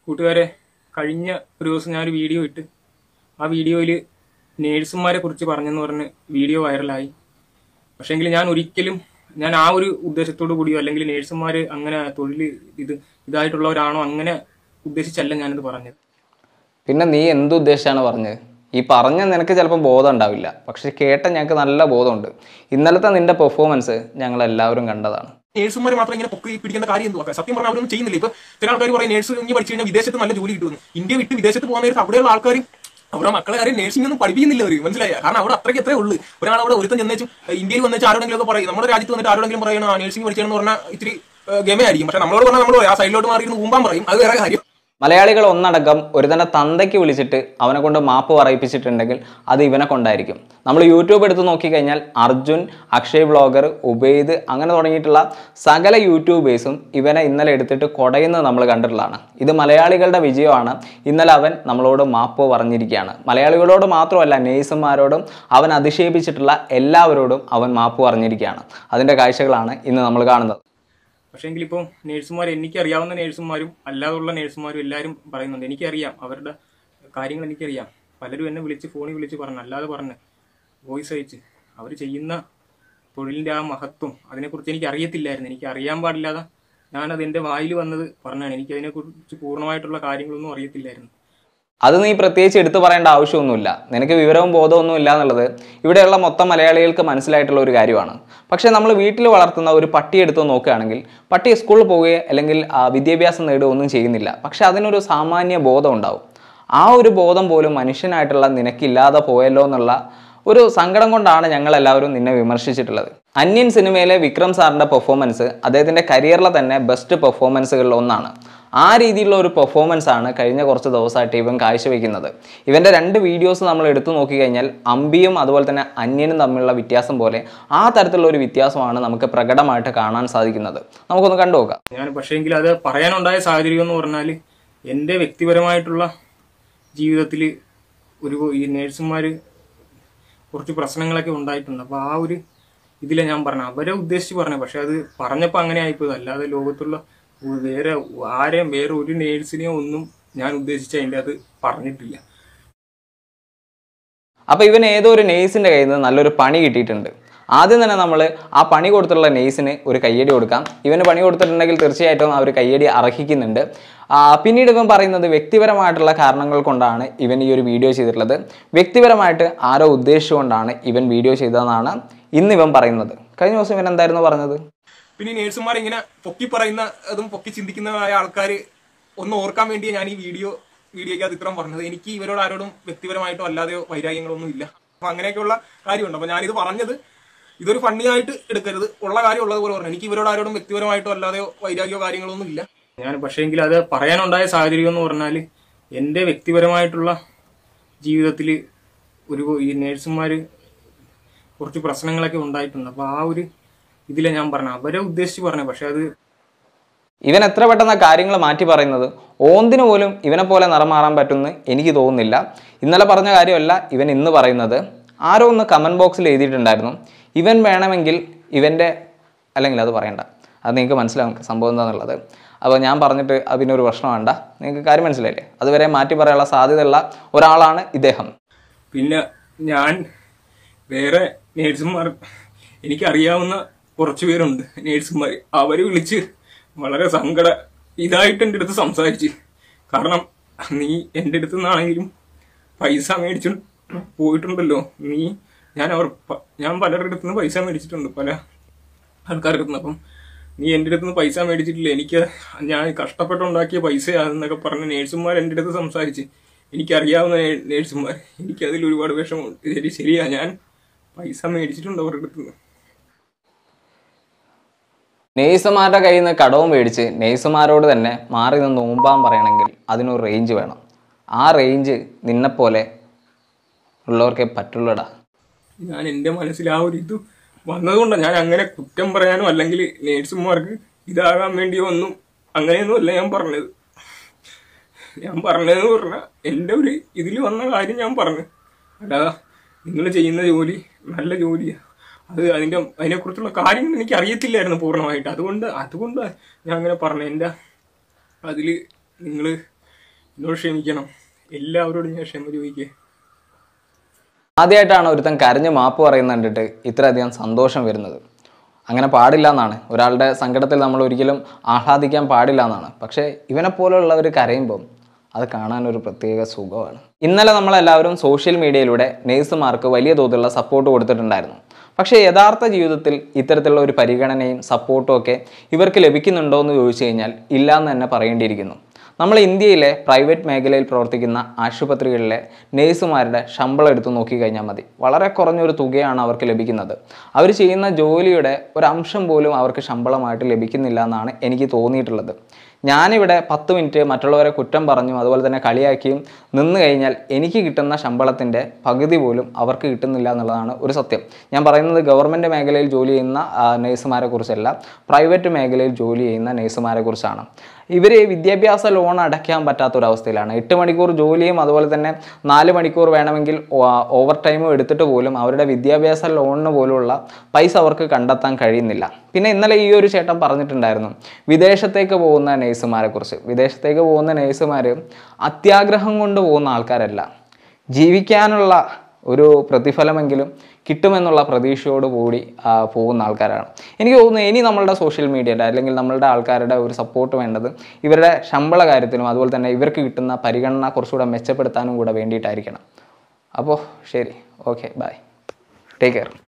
കൂട്ടുകാരെ കഴിഞ്ഞ ഒരു ദിവസം ഞാനൊരു വീഡിയോ ഇട്ട് ആ വീഡിയോയിൽ നേഴ്സുമാരെ കുറിച്ച് പറഞ്ഞെന്ന് പറഞ്ഞ് വീഡിയോ വൈറലായി പക്ഷേങ്കിൽ ഞാൻ ഒരിക്കലും ഞാൻ ആ ഒരു ഉദ്ദേശത്തോടു കൂടിയോ അല്ലെങ്കിൽ നേഴ്സുമാർ അങ്ങനെ തൊഴിൽ ഇത് ഇതായിട്ടുള്ളവരാണോ അങ്ങനെ ഉദ്ദേശിച്ചല്ല ഞാനിത് പറഞ്ഞത് പിന്നെ നീ എന്തുദ്ദേശിച്ചാണ് പറഞ്ഞത് ഈ പറഞ്ഞ നിനക്ക് ചിലപ്പോൾ ബോധം ഉണ്ടാവില്ല പക്ഷെ കേട്ട ഞങ്ങൾക്ക് നല്ല ബോധമുണ്ട് ഇന്നലത്തെ നിന്റെ പെർഫോമൻസ് ഞങ്ങൾ എല്ലാവരും കണ്ടതാണ് നേഴ്സുമാർ മാത്രം ഇങ്ങനെ പൊക്കി പിടിക്കുന്ന കാര്യം എന്തുവാ സത്യം പറഞ്ഞാൽ അവരൊന്നും ചെയ്യുന്നില്ല ഇപ്പൊ ചില ആൾക്കാർ പറയും നേഴ്സ് ഇനി പഠിച്ചു കഴിഞ്ഞാൽ വിദേശത്ത് നല്ല ജോലി കിട്ടുമെന്ന് ഇന്ത്യ വിട്ട് വിദേശത്ത് പോകുന്ന നേരത്ത് അവിടെയുള്ള ആൾക്കാർ അവരുടെ മക്കളെ കാര്യം നേഴ്സിംഗ് ഒന്നും പഠിപ്പിക്കുന്നില്ല അവർ മനസ്സിലായ കാരണം അവിടെ അത്രയ്ക്ക് എത്രേ ഉള്ളൂ ഒരാൾ അവിടെ ഒരുത്തൻ ചെന്നേച്ചും ഇന്ത്യയിൽ വന്നേച്ച് ആരോടെങ്കിലും ഒക്കെ പറയും നമ്മുടെ രാജ്യത്ത് വന്നിട്ട് ആരോടെങ്കിലും പറയണം ആ നേഴ്സിംഗ് പഠിച്ചതെന്ന് പറഞ്ഞാൽ ഇത്തിരി ഗമയായിരിക്കും പക്ഷെ നമ്മളോട് പറഞ്ഞാൽ നമ്മൾ ആ സൈഡിലോട്ട് മാറി ഊമ്പാൻ പറയും അത് വേറെ കാര്യം മലയാളികൾ ഒന്നടങ്കം ഒരു തന്നെ തന്തയ്ക്ക് വിളിച്ചിട്ട് അവനെ കൊണ്ട് മാപ്പ് പറയിപ്പിച്ചിട്ടുണ്ടെങ്കിൽ അത് ഇവനെ കൊണ്ടായിരിക്കും നമ്മൾ യൂട്യൂബ് എടുത്ത് നോക്കിക്കഴിഞ്ഞാൽ അർജുൻ അക്ഷയ് വ്ളോഗർ ഉബൈദ് അങ്ങനെ തുടങ്ങിയിട്ടുള്ള സകല യൂട്യൂബേഴ്സും ഇവനെ ഇന്നലെ എടുത്തിട്ട് കൊടയുന്നത് നമ്മൾ കണ്ടിട്ടുള്ളതാണ് ഇത് മലയാളികളുടെ വിജയമാണ് ഇന്നലെ അവൻ നമ്മളോട് മാപ്പ് പറഞ്ഞിരിക്കുകയാണ് മലയാളികളോട് മാത്രമല്ല നേഴ്സുമാരോടും അവൻ അധിക്ഷേപിച്ചിട്ടുള്ള എല്ലാവരോടും അവൻ മാപ്പ് പറഞ്ഞിരിക്കുകയാണ് അതിൻ്റെ കാഴ്ചകളാണ് ഇന്ന് നമ്മൾ കാണുന്നത് പക്ഷേങ്കിൽ ഇപ്പോൾ നേഴ്സുമാർ എനിക്കറിയാവുന്ന നേഴ്സുമാരും അല്ലാതുള്ള നേഴ്സുമാരും എല്ലാവരും പറയുന്നുണ്ട് എനിക്കറിയാം അവരുടെ കാര്യങ്ങൾ എനിക്കറിയാം പലരും എന്നെ വിളിച്ച് ഫോണിൽ വിളിച്ച് പറഞ്ഞു അല്ലാതെ പറഞ്ഞ് വോയിസ് അയച്ച് അവർ ചെയ്യുന്ന തൊഴിലിൻ്റെ ആ മഹത്വം അതിനെക്കുറിച്ച് എനിക്ക് അറിയത്തില്ലായിരുന്നു എനിക്ക് അറിയാൻ പാടില്ലാതെ ഞാനത് എൻ്റെ വായിൽ വന്നത് പറഞ്ഞാണ് എനിക്ക് അതിനെക്കുറിച്ച് പൂർണ്ണമായിട്ടുള്ള കാര്യങ്ങളൊന്നും അറിയത്തില്ലായിരുന്നു അത് നീ പ്രത്യേകിച്ച് എടുത്തു പറയേണ്ട ആവശ്യമൊന്നുമില്ല നിനക്ക് വിവരവും ബോധമൊന്നും ഇല്ല എന്നുള്ളത് ഇവിടെയുള്ള മൊത്തം മലയാളികൾക്ക് മനസ്സിലായിട്ടുള്ള ഒരു കാര്യമാണ് പക്ഷേ നമ്മൾ വീട്ടിൽ വളർത്തുന്ന ഒരു പട്ടി എടുത്ത് നോക്കുകയാണെങ്കിൽ പട്ടി സ്കൂളിൽ പോവുകയോ അല്ലെങ്കിൽ ആ, വിദ്യാഭ്യാസം നേടുകയോ ഒന്നും ചെയ്യുന്നില്ല പക്ഷെ അതിനൊരു സാമാന്യ ബോധം ഉണ്ടാവും ആ ഒരു ബോധം പോലും മനുഷ്യനായിട്ടുള്ള നിനക്കില്ലാതെ പോയല്ലോ എന്നുള്ള ഒരു സങ്കടം കൊണ്ടാണ് ഞങ്ങൾ എല്ലാവരും നിന്നെ വിമർശിച്ചിട്ടുള്ളത് അന്യൻ സിനിമയിലെ വിക്രം സാറിന്റെ പെർഫോമൻസ് അദ്ദേഹത്തിന്റെ കരിയറിലെ തന്നെ ബെസ്റ്റ് പെർഫോമൻസുകളിൽ ഒന്നാണ് ആ രീതിയിലുള്ള ഒരു പെർഫോമൻസ് ആണ് കഴിഞ്ഞ കുറച്ച് ദിവസമായിട്ട് ഇവൻ കാഴ്ചവെക്കുന്നത് ഇവന്റെ രണ്ട് വീഡിയോസ് നമ്മൾ എടുത്തു നോക്കിക്കഴിഞ്ഞാൽ അമ്പിയും അതുപോലെ തന്നെ അന്യനും തമ്മിലുള്ള വ്യത്യാസം പോലെ ആ തരത്തിലുള്ള ഒരു വ്യത്യാസമാണ് നമുക്ക് പ്രകടമായിട്ട് കാണാൻ സാധിക്കുന്നത് നമുക്കൊന്ന് കണ്ടു നോക്കാം ഞാൻ പക്ഷേങ്കിൽ അത് പറയാനുണ്ടായ സാഹചര്യം എന്ന് പറഞ്ഞാൽ എൻ്റെ വ്യക്തിപരമായിട്ടുള്ള ജീവിതത്തിൽ ഒരു ഈ നേഴ്സുമാർ കുറച്ച് പ്രശ്നങ്ങളൊക്കെ ഉണ്ടായിട്ടുണ്ട് അപ്പോൾ ആ ഒരു ഇതിലെ ഞാൻ പറഞ്ഞു അവരെ ഉദ്ദേശിച്ച് പറഞ്ഞു പക്ഷെ അത് പറഞ്ഞപ്പോൾ അങ്ങനെ ആയിപ്പോയത് അല്ലാതെ ലോകത്തുള്ള ഒരു വേറെ ആരെയും വേറെ ഒരു നേഴ്സിനെയോ ഒന്നും ഞാൻ ഉദ്ദേശിച്ച് അതിൻ്റെ അത് പറഞ്ഞിട്ടില്ല അപ്പൊ ഇവൻ ഏതോ ഒരു നേഴ്സിന്റെ കയ്യിൽ നിന്ന് നല്ലൊരു പണി കിട്ടിയിട്ടുണ്ട് ആദ്യം തന്നെ നമ്മൾ ആ പണി കൊടുത്തുള്ള നേഴ്സിന് ഒരു കയ്യടി കൊടുക്കാം ഇവന് പണി കൊടുത്തിട്ടുണ്ടെങ്കിൽ തീർച്ചയായിട്ടും ആ ഒരു കയ്യടി അർഹിക്കുന്നുണ്ട് ആ, പിന്നീട് ഇവൻ പറയുന്നത് വ്യക്തിപരമായിട്ടുള്ള കാരണങ്ങൾ കൊണ്ടാണ് ഇവൻ ഈ ഒരു വീഡിയോ ചെയ്തിട്ടുള്ളത് വ്യക്തിപരമായിട്ട് ആരോ ഉദ്ദേശിച്ചുകൊണ്ടാണ് ഇവൻ വീഡിയോ ചെയ്തതെന്നാണ് ഇന്ന് ഇവൻ പറയുന്നത് കഴിഞ്ഞ ദിവസം ഇവൻ എന്തായിരുന്നു പറഞ്ഞത് പിന്നെ ഈ നേഴ്സുമാർ ഇങ്ങനെ പൊക്കി പറയുന്ന അതും പൊക്കി ചിന്തിക്കുന്നതായ ആൾക്കാർ ഒന്ന് ഓർക്കാൻ വേണ്ടി ഞാൻ ഈ വീഡിയോ വീഡിയോയ്ക്ക് അത് ഇത്രയും പറഞ്ഞത് എനിക്ക് ഇവരോട് ആരോടും വ്യക്തിപരമായിട്ടോ അല്ലാതെയോ വൈരാഗ്യങ്ങളൊന്നും ഇല്ല അപ്പൊ അങ്ങനെയൊക്കെയുള്ള കാര്യമുണ്ട് അപ്പൊ ഞാനിത് പറഞ്ഞത് ഇതൊരു ഫണ്ണിയായിട്ട് എടുക്കരുത് ഉള്ള കാര്യം ഉള്ളതുപോലെ പറഞ്ഞു എനിക്ക് ഇവരോട് ആരോടും വ്യക്തിപരമായിട്ടോ അല്ലാതെയോ വൈരാഗ്യമോ കാര്യങ്ങളൊന്നും ഇല്ല ഞാൻ പക്ഷേങ്കിൽ അത് പറയാനുണ്ടായ സാഹചര്യം എന്ന് പറഞ്ഞാൽ എൻ്റെ വ്യക്തിപരമായിട്ടുള്ള ജീവിതത്തിൽ ഒരു ഈ നേഴ്സുമാർ കുറച്ച് പ്രശ്നങ്ങളൊക്കെ ഉണ്ടായിട്ടുണ്ട് അപ്പോൾ ആ ഒരു ഇതിലെ ഞാൻ പറഞ്ഞു അവരെ ഉദ്ദേശിച്ച് പറഞ്ഞു പക്ഷെ അത് ഇവൻ എത്ര പെട്ടെന്ന് കാര്യങ്ങൾ മാറ്റി പറയുന്നത് ഓന്തിന് പോലും ഇവനെ പോലെ നിറം മാറാൻ പറ്റുമെന്ന് എനിക്ക് തോന്നുന്നില്ല ഇന്നലെ പറഞ്ഞ കാര്യമല്ല ഇവൻ ഇന്ന് പറയുന്നത് ആരോ ഒന്ന് കമൻറ്റ് ബോക്സിൽ എഴുതിയിട്ടുണ്ടായിരുന്നു ഇവൻ വേണമെങ്കിൽ ഇവൻ്റെ അല്ലെങ്കിൽ അത് പറയണ്ട അത് നിങ്ങൾക്ക് മനസ്സിലാവും സംഭവം എന്താണെന്നുള്ളത് അപ്പോൾ ഞാൻ പറഞ്ഞിട്ട് അതിനൊരു പ്രശ്നം വേണ്ട നിങ്ങൾക്ക് കാര്യം മനസ്സിലായില്ലേ അതുവരെ മാറ്റി പറയാനുള്ള സാധ്യതയുള്ള ഒരാളാണ് ഇദ്ദേഹം പിന്നെ ഞാൻ വേറെ നേഴ്സുമാർ എനിക്കറിയാവുന്ന കുറച്ച് പേരുണ്ട് നേഴ്സുമാർ അവർ വിളിച്ച് വളരെ സങ്കട ഇതായിട്ട് എൻ്റെ അടുത്ത് സംസാരിച്ച് കാരണം നീ എൻ്റെ അടുത്ത് നിന്നാണെങ്കിലും പൈസ മേടിച്ചു പോയിട്ടുണ്ടല്ലോ നീ ഞാൻ അവർ പ- ഞാൻ പലരുടെ അടുത്ത് നിന്ന് പൈസ മേടിച്ചിട്ടുണ്ട് പല ആൾക്കാരുടെ അടുത്ത് നിന്ന് അപ്പം നീ എൻ്റെ അടുത്ത് നിന്ന് പൈസ മേടിച്ചിട്ടില്ല എനിക്ക് ഞാൻ കഷ്ടപ്പെട്ടുണ്ടാക്കിയ പൈസയാണെന്നൊക്കെ പറഞ്ഞ് നേഴ്സുമാർ എൻ്റെ അടുത്ത് സംസാരിച്ച് എനിക്കറിയാവുന്ന നേ- നേഴ്സുമാർ എനിക്കതിൽ ഒരുപാട് വിഷമമുണ്ട് ശരി ശരിയാ ഞാൻ പൈസ മേടിച്ചിട്ടുണ്ട് അവരുടെ അടുത്ത് നിന്ന് നേഴ്സുമാരുടെ കയ്യിൽ നിന്ന് കടവും മേടിച്ച് നേഴ്സുമാരോട് തന്നെ മാറി നിന്ന് നോമ്പാൻ പറയണമെങ്കിൽ അതിനൊരു റേഞ്ച് വേണം ആ റേഞ്ച് നിന്നെപ്പോലെ ഉള്ളവർക്കേ പറ്റുള്ളടാ ഞാൻ എൻ്റെ മനസ്സിൽ ആ ഒരു ഇത് വന്നതുകൊണ്ടാണ് ഞാൻ അങ്ങനെ കുറ്റം പറയാനോ അല്ലെങ്കിൽ നേഴ്സുമാർക്ക് ഇതാകാൻ വേണ്ടിയോ ഒന്നും അങ്ങനെയൊന്നും അല്ല ഞാൻ പറഞ്ഞത് ഞാൻ പറഞ്ഞതെന്ന് പറഞ്ഞാൽ എൻ്റെ ഒരു ഇതിൽ വന്ന കാര്യം ഞാൻ പറഞ്ഞു അല്ലാതെ നിങ്ങൾ ചെയ്യുന്ന ജോലി നല്ല ജോലിയാണ് അത് അതിൻ്റെ അതിനെക്കുറിച്ചുള്ള കാര്യങ്ങൾ എനിക്ക് അറിയത്തില്ലായിരുന്നു പൂർണ്ണമായിട്ട് അതുകൊണ്ട് അതുകൊണ്ട് ഞാൻ അങ്ങനെ പറഞ്ഞു എൻ്റെ അതിൽ നിങ്ങൾ എന്നോട് ക്ഷമിക്കണം എല്ലാവരോടും ഞാൻ ക്ഷമ ചോദിക്കുക ആദ്യമായിട്ടാണ് ഒരുത്തൻ കരഞ്ഞ് മാപ്പ് പറയുന്ന കണ്ടിട്ട് ഇത്രയധികം സന്തോഷം വരുന്നത് അങ്ങനെ പാടില്ല എന്നാണ് ഒരാളുടെ സങ്കടത്തിൽ നമ്മൾ ഒരിക്കലും ആഹ്ലാദിക്കാൻ പാടില്ല എന്നാണ് പക്ഷേ ഇവനെ പോലുള്ളവർ കരയുമ്പം അത് കാണാൻ ഒരു പ്രത്യേക സുഖമാണ് ഇന്നലെ നമ്മളെല്ലാവരും സോഷ്യൽ മീഡിയയിലൂടെ നേഴ്സുമാർക്ക് വലിയ തോതിലുള്ള സപ്പോർട്ട് കൊടുത്തിട്ടുണ്ടായിരുന്നു പക്ഷേ യഥാർത്ഥ ജീവിതത്തിൽ ഇത്തരത്തിലുള്ള ഒരു പരിഗണനയും സപ്പോർട്ടും ഒക്കെ ഇവർക്ക് ലഭിക്കുന്നുണ്ടോ എന്ന് ചോദിച്ചു കഴിഞ്ഞാൽ ഇല്ല എന്ന് തന്നെ പറയേണ്ടിയിരിക്കുന്നു നമ്മൾ ഇന്ത്യയിലെ പ്രൈവറ്റ് മേഖലയിൽ പ്രവർത്തിക്കുന്ന ആശുപത്രികളിലെ നേഴ്സുമാരുടെ ശമ്പളം എടുത്ത് നോക്കിക്കഴിഞ്ഞാൽ മതി വളരെ കുറഞ്ഞൊരു തുകയാണ് അവർക്ക് ലഭിക്കുന്നത് അവർ ചെയ്യുന്ന ജോലിയുടെ ഒരു അംശം പോലും അവർക്ക് ശമ്പളമായിട്ട് ലഭിക്കുന്നില്ല എന്നാണ് എനിക്ക് തോന്നിയിട്ടുള്ളത് ഞാനിവിടെ പത്ത് മിനിറ്റ് മറ്റുള്ളവരെ കുറ്റം പറഞ്ഞു അതുപോലെ തന്നെ കളിയാക്കിയും നിന്ന് കഴിഞ്ഞാൽ എനിക്ക് കിട്ടുന്ന ശമ്പളത്തിൻ്റെ പകുതി പോലും അവർക്ക് കിട്ടുന്നില്ല എന്നുള്ളതാണ് ഒരു സത്യം ഞാൻ പറയുന്നത് ഗവൺമെൻറ് മേഖലയിൽ ജോലി ചെയ്യുന്ന ആ, നേഴ്സുമാരെ കുറിച്ചല്ല പ്രൈവറ്റ് മേഖലയിൽ ജോലി ചെയ്യുന്ന നേഴ്സുമാരെ കുറിച്ചാണ് ഇവർ വിദ്യാഭ്യാസ ലോൺ അടയ്ക്കാൻ പറ്റാത്തൊരവസ്ഥയിലാണ് എട്ട് മണിക്കൂർ ജോലിയും അതുപോലെ തന്നെ നാല് മണിക്കൂർ വേണമെങ്കിൽ ഓവർ ടൈമും എടുത്തിട്ട് പോലും അവരുടെ വിദ്യാഭ്യാസ ലോണിന് പോലുള്ള പൈസ അവർക്ക് കണ്ടെത്താൻ കഴിയുന്നില്ല പിന്നെ ഇന്നലെ ഈ ഒരു ചേട്ടൻ പറഞ്ഞിട്ടുണ്ടായിരുന്നു വിദേശത്തേക്ക് പോകുന്ന നേഴ്സുമാരെ കുറിച്ച് വിദേശത്തേക്ക് പോകുന്ന നേഴ്സുമാർ അത്യാഗ്രഹം കൊണ്ട് പോകുന്ന ആൾക്കാരല്ല ജീവിക്കാനുള്ള ഒരു പ്രതിഫലമെങ്കിലും കിട്ടുമെന്നുള്ള പ്രതീക്ഷയോട് കൂടി ആ, പോകുന്ന ആൾക്കാരാണ് എനിക്ക് തോന്നുന്നു ഇനി നമ്മളുടെ സോഷ്യൽ മീഡിയയുടെ അല്ലെങ്കിൽ നമ്മളുടെ ആൾക്കാരുടെ ഒരു സപ്പോർട്ട് വേണ്ടത് ഇവരുടെ ശമ്പള കാര്യത്തിനും അതുപോലെ തന്നെ ഇവർക്ക് കിട്ടുന്ന പരിഗണന കുറച്ചുകൂടെ മെച്ചപ്പെടുത്താനും കൂടെ വേണ്ടിയിട്ടായിരിക്കണം അപ്പോൾ ശരി ഓക്കെ ബൈ ടേക്ക് കെയർ